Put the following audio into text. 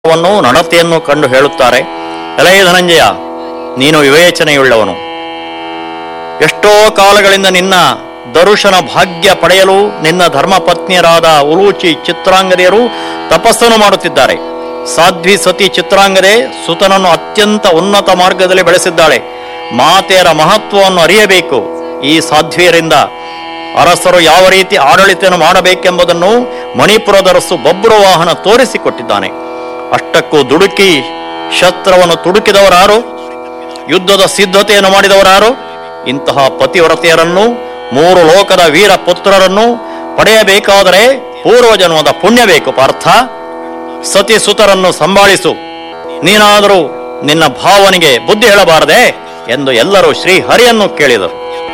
ವನ್ನು ನಡತೆಯನ್ನು ಕಂಡು ಹೇಳುತ್ತಾರೆ ಎಲೇ ಧನಂಜಯ ನೀನು ವಿವೇಚನೆಯುಳ್ಳವನು ಎಷ್ಟೋ ಕಾಲಗಳಿಂದ ನಿನ್ನ ದರುಶನ ಭಾಗ್ಯ ಪಡೆಯಲು ನಿನ್ನ ಧರ್ಮಪತ್ನಿಯರಾದ ಉಲೂಚಿ ಚಿತ್ರಾಂಗದೆಯರು ತಪಸ್ಸನ್ನು ಮಾಡುತ್ತಿದ್ದಾರೆ ಸಾಧ್ವಿ ಸತಿ ಚಿತ್ರಾಂಗದೆ ಸುತನನ್ನು ಅತ್ಯಂತ ಉನ್ನತ ಮಾರ್ಗದಲ್ಲಿ ಬೆಳೆಸಿದ್ದಾಳೆ ಮಾತೆಯರ ಮಹತ್ವವನ್ನು ಅರಿಯಬೇಕು ಈ ಸಾಧ್ವಿಯರಿಂದ ಅರಸರು ಯಾವ ರೀತಿ ಆಡಳಿತವನ್ನು ಮಾಡಬೇಕೆಂಬುದನ್ನು ಮಣಿಪುರದರಸು ಬಬ್ರು ವಾಹನ ತೋರಿಸಿಕೊಟ್ಟಿದ್ದಾನೆ ಅಷ್ಟಕ್ಕೂ ದುಡುಕಿ ಶಸ್ತ್ರವನ್ನು ತುಡುಕಿದವರಾರು ಯುದ್ಧದ ಸಿದ್ಧತೆಯನ್ನು ಮಾಡಿದವರಾರು ಇಂತಹ ಪತಿವ್ರತೆಯರನ್ನು ಮೂರು ಲೋಕದ ವೀರ ಪುತ್ರರನ್ನು ಪಡೆಯಬೇಕಾದರೆ ಪೂರ್ವಜನ್ಮದ ಪುಣ್ಯ ಬೇಕು ಪಾರ್ಥ ಸತಿ ಸುತರನ್ನು ಸಂಭಾಳಿಸು ನೀನಾದರೂ ನಿನ್ನ ಭಾವನಿಗೆ ಬುದ್ಧಿ ಹೇಳಬಾರದೆ ಎಂದು ಎಲ್ಲರೂ ಶ್ರೀಹರಿಯನ್ನು ಕೇಳಿದರು